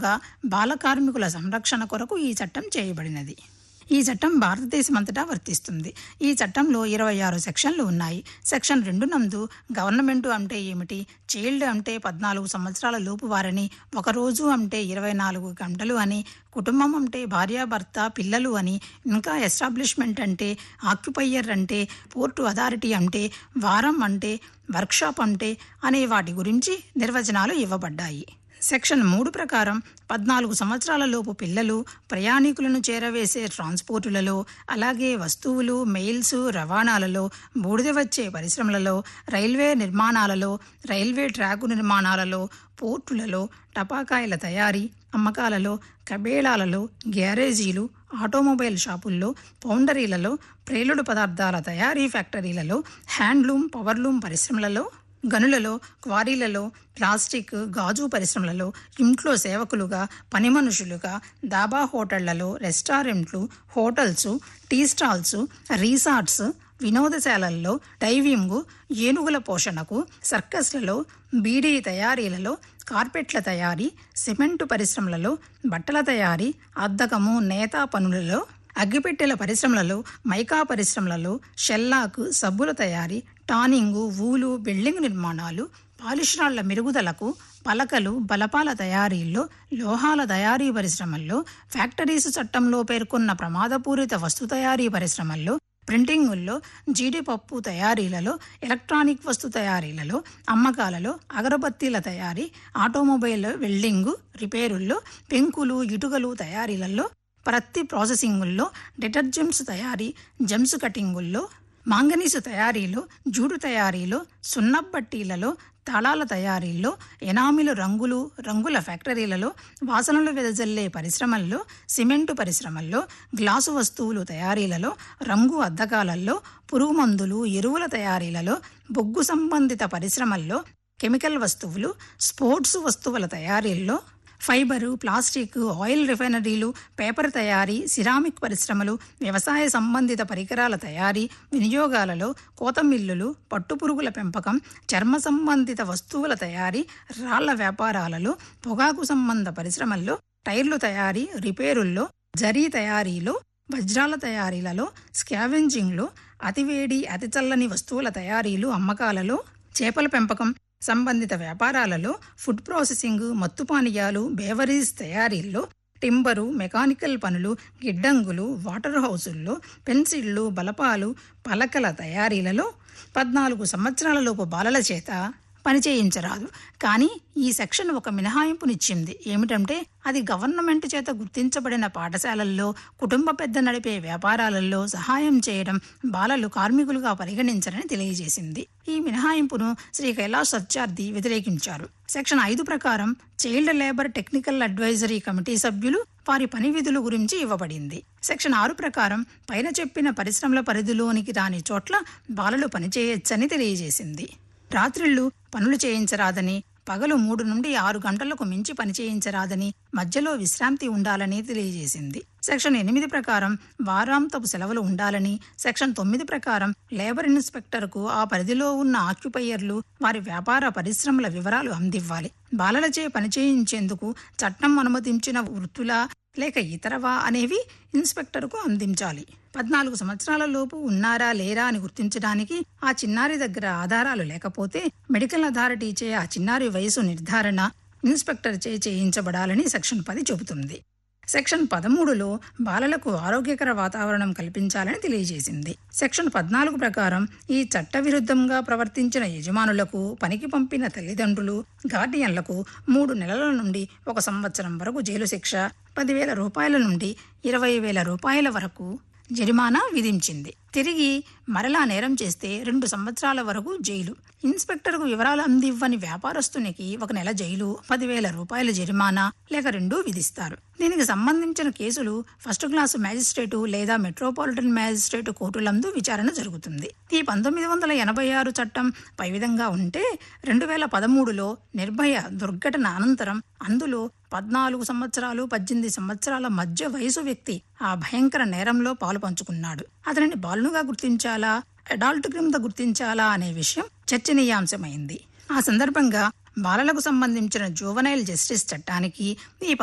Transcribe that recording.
కాగా బాల కార్మికుల సంరక్షణ కొరకు ఈ చట్టం చేయబడినది ఈ చట్టం భారతదేశమంతటా వర్తిస్తుంది ఈ చట్టంలో ఇరవై ఆరు సెక్షన్లు ఉన్నాయి సెక్షన్ రెండు నందు గవర్నమెంట్ అంటే ఏమిటి చైల్డ్ అంటే పద్నాలుగు సంవత్సరాల లోపు వారని ఒక రోజు అంటే ఇరవై నాలుగు గంటలు అని కుటుంబం అంటే భార్యాభర్త పిల్లలు అని ఇంకా ఎస్టాబ్లిష్మెంట్ అంటే ఆక్యుపయ్యర్ అంటే పోర్టు అథారిటీ అంటే వారం అంటే వర్క్షాప్ అంటే అనే వాటి గురించి నిర్వచనాలు ఇవ్వబడ్డాయి సెక్షన్ మూడు ప్రకారం పద్నాలుగు సంవత్సరాల లోపు పిల్లలు ప్రయాణికులను చేరవేసే ట్రాన్స్పోర్టులలో అలాగే వస్తువులు మెయిల్స్ రవాణాలలో బూడిద వచ్చే పరిశ్రమలలో రైల్వే నిర్మాణాలలో రైల్వే ట్రాకు నిర్మాణాలలో పోర్టులలో టపాకాయల తయారీ అమ్మకాలలో కబేళాలలో గ్యారేజీలు ఆటోమొబైల్ షాపుల్లో పౌండరీలలో ప్రేలుడు పదార్థాల తయారీ ఫ్యాక్టరీలలో హ్యాండ్లూమ్ పవర్లూమ్ పరిశ్రమలలో గనులలో క్వారీలలో ప్లాస్టిక్ గాజు పరిశ్రమలలో ఇంట్లో సేవకులుగా పని మనుషులుగా దాబా హోటళ్లలో రెస్టారెంట్లు హోటల్స్ టీ స్టాల్స్ రీసార్ట్స్ వినోదశాలల్లో డైవింగ్ ఏనుగుల పోషణకు సర్కస్లలో బీడీ తయారీలలో కార్పెట్ల తయారీ సిమెంటు పరిశ్రమలలో బట్టల తయారీ అద్దకము నేత పనులలో అగ్గిపెట్టెల పరిశ్రమలలో మైకా పరిశ్రమలలో షెల్లాకు సబ్బుల తయారీ టానింగు ఊలు బిల్డింగ్ నిర్మాణాలు పాలిష్రాళ్ల మెరుగుదలకు పలకలు బలపాల తయారీల్లో లోహాల తయారీ పరిశ్రమల్లో ఫ్యాక్టరీస్ చట్టంలో పేర్కొన్న ప్రమాదపూరిత వస్తు తయారీ పరిశ్రమల్లో ప్రింటింగుల్లో జీడిపప్పు తయారీలలో ఎలక్ట్రానిక్ వస్తు తయారీలలో అమ్మకాలలో అగరబత్తీల తయారీ ఆటోమొబైల్ వెల్డింగు రిపేరుల్లో పెంకులు ఇటుకలు తయారీలలో ప్రత్తి ప్రాసెసింగుల్లో డిటర్జెంట్స్ తయారీ జెమ్స్ కటింగుల్లో మాంగనీసు తయారీలో జూడు తయారీలో సున్నబట్టీలలో తాళాల తయారీల్లో ఎనామిలు రంగులు రంగుల ఫ్యాక్టరీలలో వాసనలు వెదజల్లే పరిశ్రమల్లో సిమెంటు పరిశ్రమల్లో గ్లాసు వస్తువులు తయారీలలో రంగు అద్దకాలలో పురుగు మందులు ఎరువుల తయారీలలో బొగ్గు సంబంధిత పరిశ్రమల్లో కెమికల్ వస్తువులు స్పోర్ట్స్ వస్తువుల తయారీల్లో ఫైబరు ప్లాస్టిక్ ఆయిల్ రిఫైనరీలు పేపర్ తయారీ సిరామిక్ పరిశ్రమలు వ్యవసాయ సంబంధిత పరికరాల తయారీ వినియోగాలలో కోత మిల్లులు పట్టుపురుగుల పెంపకం చర్మ సంబంధిత వస్తువుల తయారీ రాళ్ల వ్యాపారాలలో పొగాకు సంబంధ పరిశ్రమల్లో టైర్లు తయారీ రిపేరుల్లో జరీ తయారీలో వజ్రాల తయారీలలో స్కావెంజింగ్లో అతివేడి అతి చల్లని వస్తువుల తయారీలు అమ్మకాలలో చేపల పెంపకం సంబంధిత వ్యాపారాలలో ఫుడ్ ప్రాసెసింగ్ మత్తు పానీయాలు బేవరీస్ తయారీల్లో టింబరు మెకానికల్ పనులు గిడ్డంగులు వాటర్ హౌసుల్లో పెన్సిళ్లు బలపాలు పలకల తయారీలలో పద్నాలుగు సంవత్సరాలలోపు బాలల చేత పనిచేయించరాదు కానీ ఈ సెక్షన్ ఒక మినహాయింపునిచ్చింది ఏమిటంటే అది గవర్నమెంట్ చేత గుర్తించబడిన పాఠశాలల్లో కుటుంబ పెద్ద నడిపే వ్యాపారాలలో సహాయం చేయడం బాలలు కార్మికులుగా పరిగణించరని తెలియజేసింది ఈ మినహాయింపును శ్రీ కైలాష్ సత్యార్థి వ్యతిరేకించారు సెక్షన్ ఐదు ప్రకారం child labour technical advisory committee సభ్యులు వారి పని విధుల గురించి ఇవ్వబడింది సెక్షన్ ఆరు ప్రకారం పైన చెప్పిన పరిశ్రమల పరిధిలోనికి రాని చోట్ల బాలలు పనిచేయొచ్చని తెలియజేసింది రాత్రిళ్ళు పనులు చేయించరాదని పగలు మూడు నుండి ఆరు గంటలకు మించి పని చేయించరాదని మధ్యలో విశ్రాంతి ఉండాలని తెలియజేసింది సెక్షన్ ఎనిమిది ప్రకారం వారాంతపు సెలవులు ఉండాలని సెక్షన్ తొమ్మిది ప్రకారం లేబర్ ఇన్స్పెక్టర్కు ఆ పరిధిలో ఉన్న ఆక్యుపయ్యర్లు వారి వ్యాపార పరిశ్రమల వివరాలు అందివ్వాలి బాలలచే పనిచేయించేందుకు చట్టం అనుమతించిన వృత్తులా లేక ఇతరవా అనేవి ఇన్స్పెక్టర్కు అందించాలి పద్నాలుగు సంవత్సరాల లోపు ఉన్నారా లేరా అని గుర్తించడానికి ఆ చిన్నారి దగ్గర ఆధారాలు లేకపోతే మెడికల్ అథారిటీ చే ఆ చిన్నారి వయసు నిర్ధారణ ఇన్స్పెక్టర్ చే చేయించబడాలని సెక్షన్ పది చెబుతుంది సెక్షన్ పదమూడులో బాలలకు ఆరోగ్యకర వాతావరణం కల్పించాలని తెలియజేసింది సెక్షన్ పద్నాలుగు ప్రకారం ఈ చట్టవిరుద్ధంగా ప్రవర్తించిన యజమానులకు పనికి పంపిన తల్లిదండ్రులు గార్డియన్లకు మూడు నెలల నుండి ఒక సంవత్సరం వరకు జైలు శిక్ష పదివేల రూపాయల నుండి ఇరవై వేల రూపాయల వరకు జరిమానా విధించింది తిరిగి మరలా నేరం చేస్తే రెండు సంవత్సరాల వరకు జైలు ఇన్స్పెక్టర్కు వివరాలు అందివ్వని వ్యాపారస్తునికి ఒక నెల జైలు పదివేల రూపాయల జరిమానా లేక రెండూ విధిస్తారు దీనికి సంబంధించిన కేసులు ఫస్ట్ క్లాసు మ్యాజిస్ట్రేటు లేదా మెట్రోపాలిటన్ మ్యాజిస్ట్రేటు కోర్టులందు విచారణ జరుగుతుంది ఈ పంతొమ్మిది వందల ఎనభై ఆరు చట్టం పై విధంగా ఉంటే రెండు వేల పదమూడులో నిర్భయ దుర్ఘటన అనంతరం అందులో పద్నాలుగు సంవత్సరాలు పద్దెనిమిది సంవత్సరాల మధ్య వయసు వ్యక్తి ఆ భయంకర నేరంలో పాలు పంచుకున్నాడు అతనిని బాలునుగా గుర్తించాలా అడాల్ట్ క్రిమిత గుర్తించాలా అనే విషయం చర్చనీయాంశమైంది ఆ సందర్భంగా బాలలకు సంబంధించిన జోవనైల్ జస్టిస్ చట్టానికి ఈ